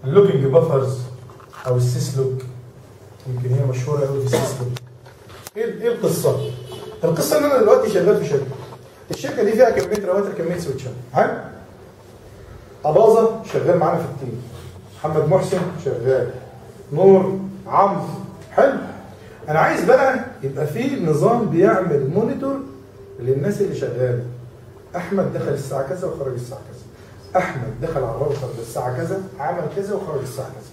اللوجنج بافرز او السيس لوج يمكن هي مشهوره قوي في السيس لوج ايه ايه القصه؟ القصه ان انا دلوقتي شغال في شركه الشركه دي فيها كميه رواتر كميه سويتشات حلو اباظه شغال معانا في التيم محمد محسن شغال نور عمرو حلو انا عايز بقى يبقى في نظام بيعمل مونيتور للناس اللي شغاله احمد دخل الساعه كذا وخرج الساعه كذا احمد دخل على الراوتر الساعه كذا عمل كذا وخرج الساعه كذا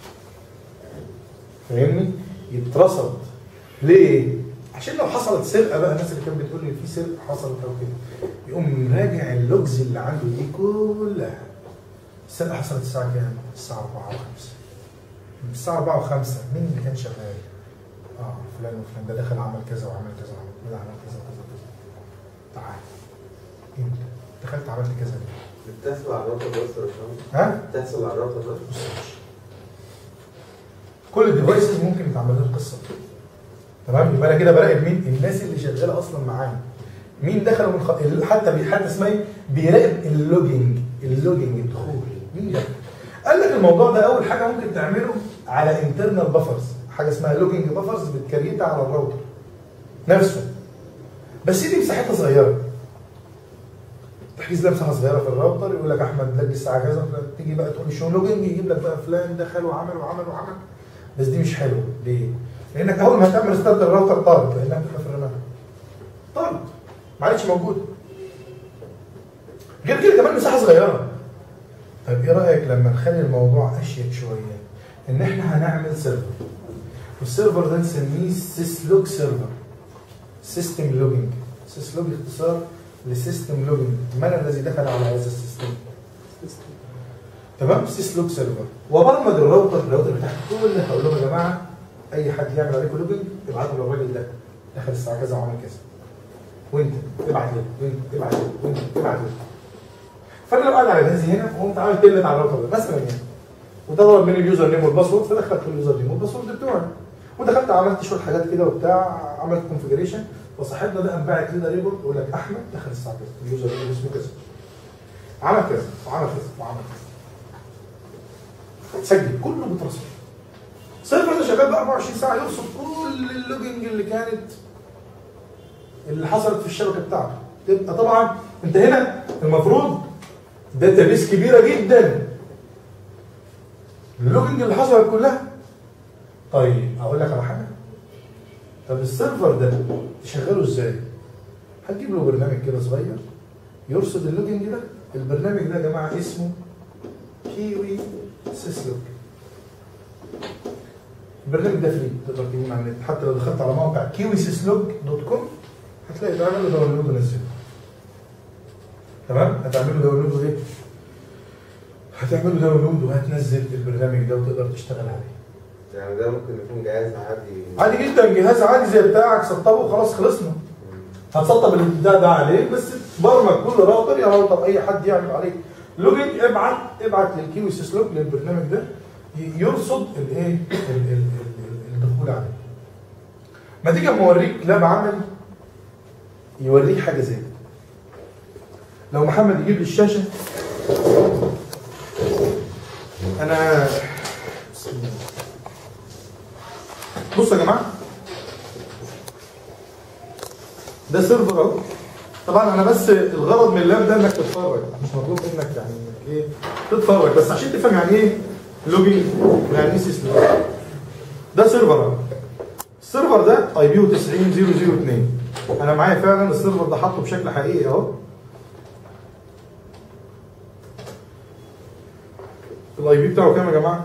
فاهمني يترصد ليه عشان لو حصلت سرقه بقى الناس اللي كانت بتقول لي في سرقه حصلت او كده يقوم راجع اللوجز اللي عنده دي كلها السرقه حصلت الساعه كام؟ الساعه 4 و5 الساعه 4 و5 مين اللي كان شغال؟ اه فلان وفلان ده دخل عمل كذا وعمل كذا وعمل كذا عمل كذا وكذا وكذا تعال انت دخلت عملت كذا ليه؟ بتحصل على الراوتر بس يا باشمهندس ها؟ بتحصل على الراوتر بس بص يا باشا. كل الديفايسز ممكن يتعمل لها القصه دي. تمام يبقى انا كده براقب مين الناس اللي شغاله اصلا معايا مين دخل من خ... ال- حتى بي... حتى اسمها ايه بيراقب اللوجينج اللوجينج الدخول مين ده قال لك الموضوع ده اول حاجه ممكن تعمله على انترنال بافرز حاجه اسمها لوجينج بافرز بتكريتها على الراوتر نفسه بس دي مساحتها صغيره تحجز لها مساحه صغيره في الراوتر يقول لك احمد لك الساعه كذا فلان. تيجي بقى تقول لي شو لوجينج يجيب لك بقى فلان دخل وعمل وعمل وعمل بس دي مش حلوه ليه؟ لانك اول ما هتعمل ستارت الراوتر طارت لانها بتبقى في الرماد طارت ما عادش موجوده غير كده كمان مساحه صغيره طيب ايه رايك لما نخلي الموضوع اشيك شويه ان احنا هنعمل سيرفر والسيرفر ده نسميه سيسلوج سيرفر سيستم لوجينج سيسلوج اختصار لسيستم لوجينج من الذي دخل على هذا السيستم تمام سيسلوج سيرفر وبرمج الراوتر الراوتر بتاعك كله هقول لهم يا جماعه اي حد يعمل عليكم لوجينج ابعتوا للراجل ده دخل الساعه كذا وعمل كذا وانت ابعت لي وانت ابعت لي وانت ابعت لي فانا لو قاعد على جهازي هنا وقمت عامل تلت على الراوتر ده مثلا يعني وده طلب مني اليوزر نيم والباسورد فدخلت اليوزر نيم والباسورد بتوعي ودخلت عملت شويه حاجات كده وبتاع عملت كونفجريشن وصاحبنا ده قام باعت لنا ريبورت يقول لك احمد دخل الساعه كذا اليوزر نيم اسمه كذا عمل كذا وعمل كذا وعمل كذا سجل كله بترصد سيرفر ده شغال ب 24 ساعه يرصد كل اللوجنج اللي كانت اللي حصلت في الشبكه بتاعته تبقى طبعا انت هنا المفروض داتابيس كبيره جدا اللوجنج اللي حصلت كلها طيب اقول لك على حاجه طب السيرفر ده تشغله ازاي؟ هتجيب له برنامج كده صغير يرصد اللوجنج ده البرنامج ده يا جماعه اسمه كيوي سيسلوج البرنامج ده فري تقدر تجيبه على النت حتى لو دخلت على موقع كيوي سيسلوج دوت كوم هتلاقي تعمل له داونلود ونزله تمام هتعمل له داونلود وايه؟ هتعمل له داونلود وهتنزل البرنامج ده وتقدر تشتغل عليه يعني ده ممكن يكون جهاز عادي عادي جدا جهاز عادي زي بتاعك سطبه وخلاص خلصنا هتسطب البتاع ده عليه بس برمج كل راوتر يا راوتر اي حد يعمل عليه لوجن ابعت ابعت للكيوي سيسلوج للبرنامج ده ي- يرصد الايه ال- ال- ال- الدخول عليه ما تيجي اما اوريك لاب عملي يوريك حاجه زي كده لو محمد يجيب لي الشاشه انا بسم الله. بصوا يا جماعه ده سيرفر اهو طبعا انا بس الغرض من اللاب ده انك تتفرج مش مطلوب منك يعني انك ايه تتفرج بس عشان تفهم يعني ايه لوجين يعني ايه سيستم ده سيرفر اهو السيرفر ده اي بي 90002 انا معايا فعلا السيرفر ده حاطه بشكل حقيقي اهو الاي بي بتاعه كام يا جماعه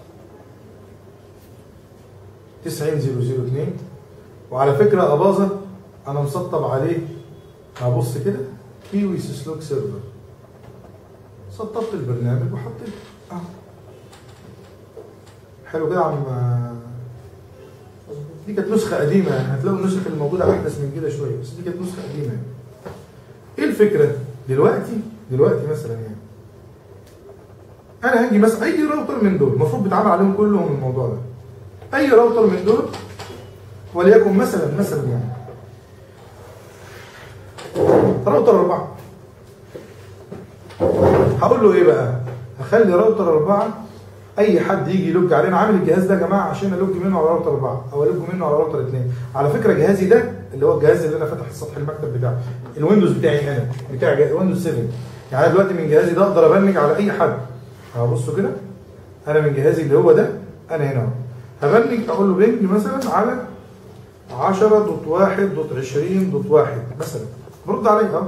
90002 وعلى فكره اباظه انا مسطب عليه هبص كده كيوي سيسلوك سيرفر سطبت البرنامج وحطيت اه حلو كده يا عم دي كانت نسخه قديمه يعني هتلاقوا النسخ الموجوده احدث من كده شويه بس دي كانت نسخه قديمه يعني. ايه الفكره دلوقتي دلوقتي مثلا يعني انا هاجي مثلا اي راوتر من دول المفروض بيتعامل عليهم كلهم الموضوع ده اي راوتر من دول وليكن مثلا مثلا يعني راوتر أربعة هقول له إيه بقى؟ هخلي راوتر أربعة اي حد يجي يلوج علينا عامل الجهاز ده يا جماعه عشان الوج منه على راوتر 4 او الوج منه على راوتر 2 على فكره جهازي ده اللي هو الجهاز اللي انا فاتح سطح المكتب بتاعه الويندوز بتاعي انا بتاع جا- ويندوز 7 يعني انا دلوقتي من جهازي ده اقدر ابنج على اي حد هبصوا كده انا من جهازي اللي هو ده انا هنا اهو هبنج اقول له بنج مثلا على 10.1.20.1 مثلا برد عليه اه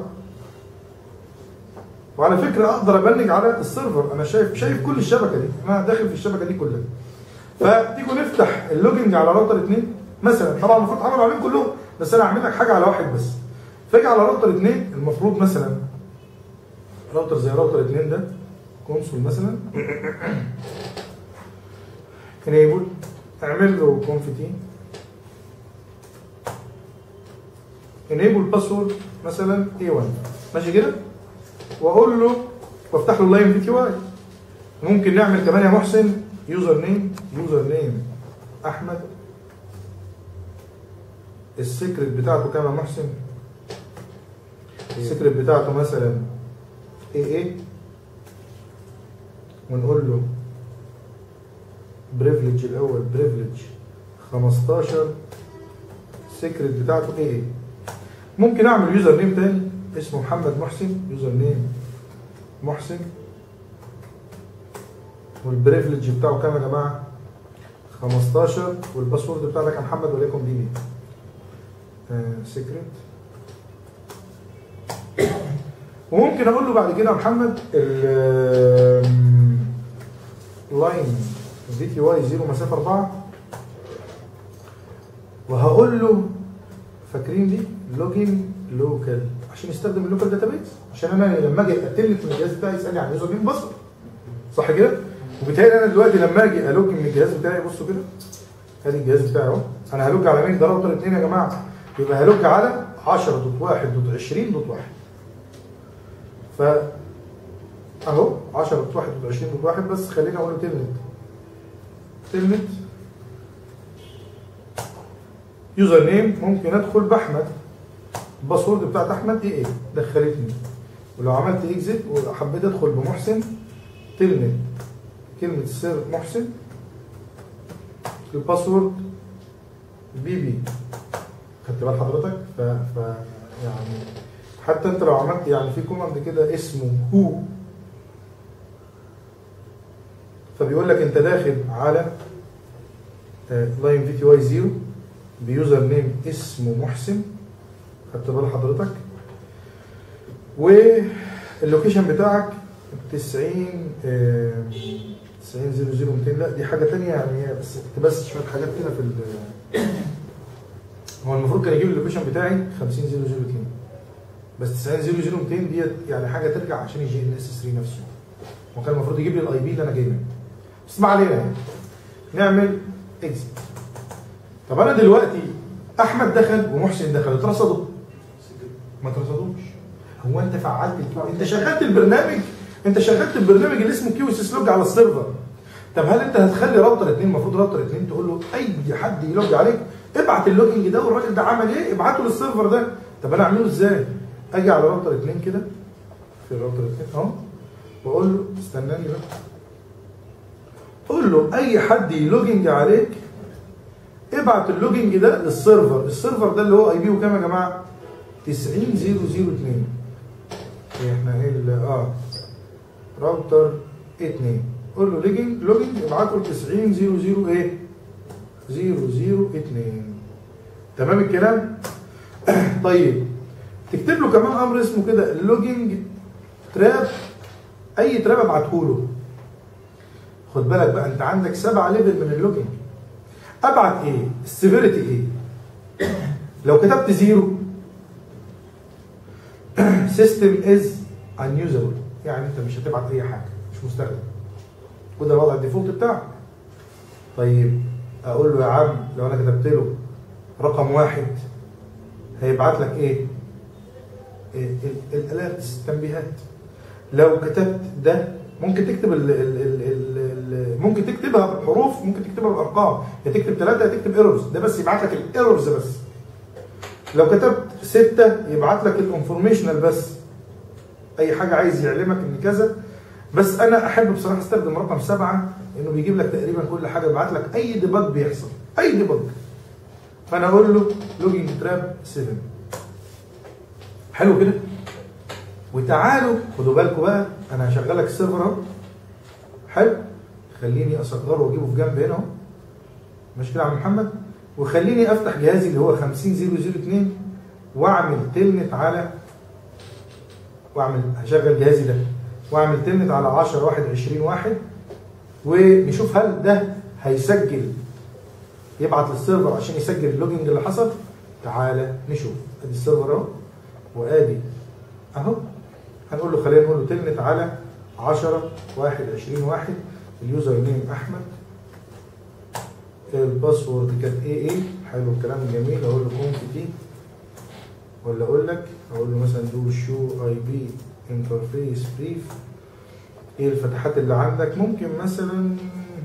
وعلى فكره اقدر ابنج على السيرفر انا شايف شايف كل الشبكه دي انا داخل في الشبكه دي كلها فتيجوا نفتح اللوجنج على راوتر 2 مثلا طبعا المفروض اعمل عليهم كلهم بس انا هعمل لك حاجه على واحد بس فاجي على راوتر 2 المفروض مثلا راوتر زي راوتر 2 ده كونسول مثلا انيبل اعمل له كونفتي انيبل باسورد مثلا A1 ماشي كده واقول له وافتح له اللاين في تي واي ممكن نعمل كمان يا محسن يوزر نيم يوزر نيم احمد السيكريت بتاعته كام يا محسن السيكريت بتاعته مثلا ايه ايه ونقول له بريفليج الاول بريفليج 15 السيكريت بتاعته ايه ايه ممكن اعمل يوزر نيم تاني اسمه محمد محسن يوزر نيم محسن والبريفليج بتاعه كام يا جماعه 15 والباسورد بتاع ده كان محمد وليكن دي بي سيكريت وممكن اقول له بعد كده يا محمد لاين في تي واي 0 مسافه 4 وهقول له فاكرين دي لوجين لوكال عشان يستخدم اللوكال داتابيز عشان انا لما اجي اتلت من الجهاز بتاعي يسالني عن يوزر نيم باسورد صح كده؟ وبالتالي انا دلوقتي لما اجي الوج من الجهاز بتاعي بصوا كده ادي الجهاز بتاعي اهو انا هلوج على مين ده راوتر 2 يا جماعه يبقى هلوج على 10.1.20.1 ف اهو 10.1.20.1 بس خليني اقول له تلنت تلنت يوزر نيم ممكن ادخل باحمد الباسورد بتاعت احمد ايه ايه دخلتني ولو عملت اكزيت وحبيت ادخل بمحسن تلنت كلمة السر محسن الباسورد بي بي خدت بال حضرتك ف, ف يعني حتى انت لو عملت يعني في كوماند كده اسمه هو فبيقول لك انت داخل على لاين في تي واي 0 بيوزر نيم اسمه محسن خدت بال حضرتك واللوكيشن بتاعك 90 آه، 90 0 0 200 لا دي حاجه ثانيه يعني هي بس كنت بس شويه حاجات كده في ال- هو المفروض كان يجيب اللوكيشن بتاعي 50 0 0 2 بس 90 0 0 200 ديت يعني حاجه ترجع عشان يجي ان اس 3 نفسه هو كان المفروض يجيب لي الاي بي اللي انا جايبه بس ما علينا يعني نعمل اكزيت طب انا دلوقتي احمد دخل ومحسن دخل اترصدوا ما اترصدوش هو انت فعلت الكيو انت شغلت البرنامج انت شغلت البرنامج اللي اسمه كيو اس لوج على السيرفر طب هل انت هتخلي راوتر اثنين المفروض راوتر اثنين تقول له اي حد يلوج عليك ابعت اللوجنج ده والراجل ده عمل ايه ابعته للسيرفر ده طب انا اعمله ازاي اجي على راوتر اثنين كده في راوتر اثنين اهو واقول له استناني بقى قول له اي حد يلوجنج عليك ابعت اللوجنج ده للسيرفر السيرفر ده اللي هو اي بي وكام يا جماعه 90002 احنا ايه ال- اه راوتر 2 قول له لوجن لوجن ابعت له 900 ايه 002 تمام الكلام طيب تكتب له كمان امر اسمه كده لوجينج تراب اي تراب ابعته له خد بالك بقى انت عندك سبعة ليفل من اللوجينج ابعت ايه السيفيريتي ايه لو كتبت زيرو سيستم از unusable يعني انت مش هتبعت اي حاجه مش مستخدم وده الوضع الديفولت بتاعك طيب اقول له يا عم لو انا كتبت له رقم واحد هيبعت لك ايه الاليرتس التنبيهات لو كتبت ده ممكن تكتب ال ال ال ال ال ممكن تكتبها بحروف ممكن تكتبها بارقام يا تكتب ثلاثه يا تكتب ايرورز ده بس يبعت لك الايرورز بس لو كتبت ستة يبعت لك الانفورميشنال بس اي حاجه عايز يعلمك ان كذا بس انا احب بصراحه استخدم رقم سبعه انه بيجيب لك تقريبا كل حاجه بيبعت لك اي ديباج بيحصل اي ديباج فانا اقول له لوجينج تراب 7 حلو كده وتعالوا خدوا بالكم بقى انا هشغلك السيرفر اهو حلو خليني اصغره واجيبه في جنب هنا اهو ماشي كده يا عم محمد وخليني افتح جهازي اللي هو 50002 واعمل تلنت على واعمل هشغل جهازي ده واعمل تلنت على 10 1 20 واحد ونشوف هل ده هيسجل يبعت للسيرفر عشان يسجل اللوجينج اللي حصل تعالى نشوف ادي السيرفر اهو وادي اهو هنقول له خلينا نقول له تلنت على 10 1 20 واحد اليوزر نيم احمد الباسورد كانت ايه ايه حلو الكلام جميل اقول له كونف تي ولا اقول لك اقول له مثلا دو شو اي بي انترفيس بريف ايه الفتحات اللي عندك ممكن مثلا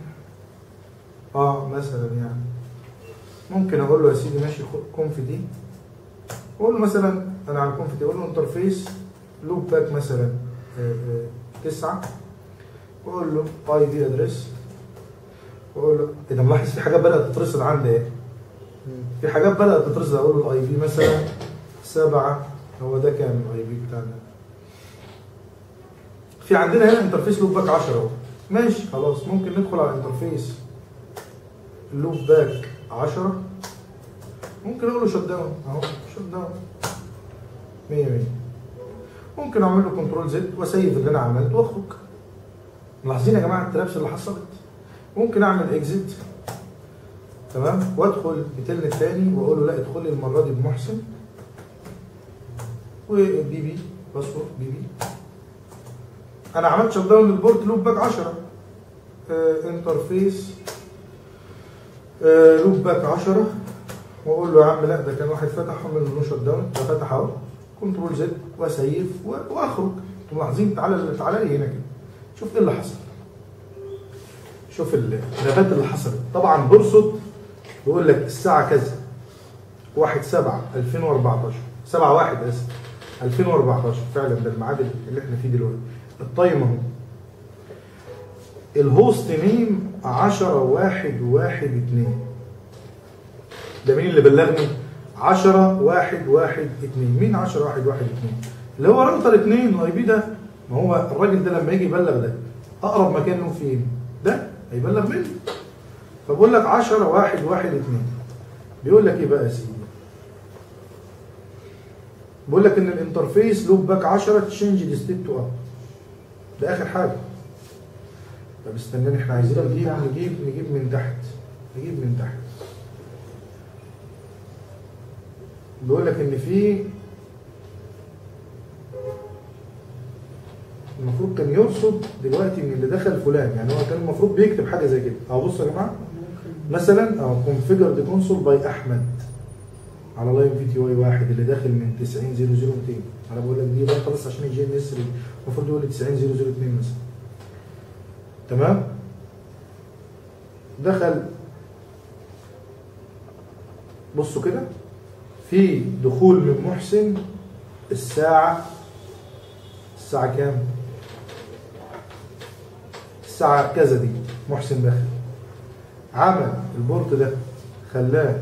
اه مثلا يعني ممكن اقول له يا سيدي ماشي كونف دي اقول له مثلا انا على كونف دي اقول له انترفيس لوب باك مثلا آه، آه، تسعة واقول له اي دي ادريس واقول له اذا ملاحظ في حاجات بدات تترصد عندي ايه في حاجات بدات تترصد اقول له الاي بي مثلا سبعة هو ده كان الاي بي بتاعنا في عندنا هنا انترفيس لوب باك 10 اهو ماشي خلاص ممكن ندخل على انترفيس لوب باك 10 ممكن اقول له شت داون اهو شت داون 100 100 ممكن اعمل له كنترول زد واسيف اللي انا عملته واخرج ملاحظين يا جماعه الترابس اللي حصلت ممكن اعمل اكزيت تمام وادخل بتلنت تاني واقول له لا ادخلي المره دي بمحسن وبي بي باسورد بي بي انا عملت شت داون للبورت لوب باك 10 آه انترفيس آه لوب باك 10 واقول له يا عم لا ده كان واحد فتح اعمل له شت داون ده فتح اهو كنترول زد واسيف و- واخرج انتوا ملاحظين تعالى تعالى لي هنا كده شوف ايه اللي حصل شوف الغابات اللي حصلت طبعا برصد بيقول لك الساعه كذا 1 7 2014 7 1 اسف 2014 فعلا ده الميعاد اللي احنا فيه دلوقتي التايم اهو الهوست نيم 10 1 1 2 ده مين اللي بلغني 10 1 1 2 مين 10 1 1 2 اللي هو راوتر 2 الاي بي ده ما هو الراجل ده لما يجي يبلغ ده اقرب مكان له فين ده هيبلغ منه فبقول لك 10 1 1 2 بيقول لك ايه بقى يا سيدي بيقول لك ان الانترفيس لوب باك 10 تشينج دي ستيت تو اب ده اخر حاجه طب استناني احنا عايزين نجيب نجيب نجيب من تحت نجيب من تحت بيقول لك ان في المفروض كان يرصد دلوقتي ان اللي دخل فلان يعني هو كان المفروض بيكتب حاجه زي كده اهو بصوا يا جماعه مثلا اهو كونفيجر دي كونسول باي احمد على لاين في تي واي واحد اللي داخل من 90 0 200 انا بقول لك دي بقى خلاص عشان يجي النسر المفروض يقول لي 90 0 2 مثلا تمام دخل بصوا كده في دخول من محسن الساعة الساعة كام؟ الساعة كذا دي محسن دخل عمل البورت ده خلاه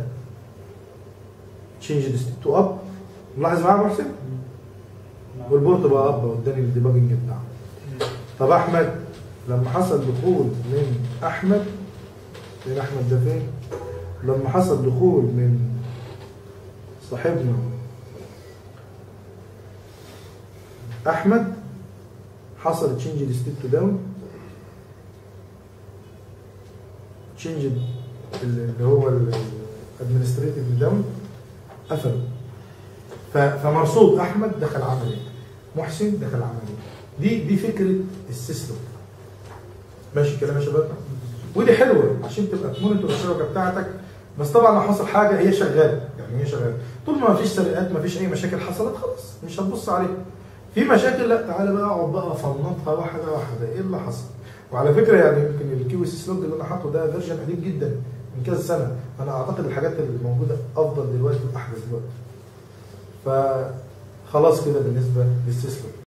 تشينج تو اب ملاحظ معايا محسن؟ والبورت بقى اب واداني الديباجنج بتاعه طب احمد لما حصل دخول من احمد فين احمد ده فين؟ لما حصل دخول من صاحبنا احمد حصل تشينج ستيت تو داون تشينج اللي هو الادمنستريتيف داون قفل ف- فمرصود احمد دخل عمل ايه محسن دخل عمل ايه دي دي فكره السيستم ماشي الكلام يا شباب ودي حلوه عشان تبقى تمونيتور الشبكه بتاعتك بس طبعا لو حصل حاجه هي شغاله يعني هي شغاله طول ما مفيش سرقات مفيش اي مشاكل حصلت خلاص مش هتبص عليها في مشاكل لا تعالى بقى اقعد بقى فنطها واحده واحده ايه اللي حصل وعلى فكره يعني يمكن الكيو اس اس لوج اللي انا حاطه ده فيرجن قديم جدا من كذا سنه انا اعتقد الحاجات اللي موجوده افضل دلوقتي واحدث دلوقتي فخلاص كده بالنسبه للسيستم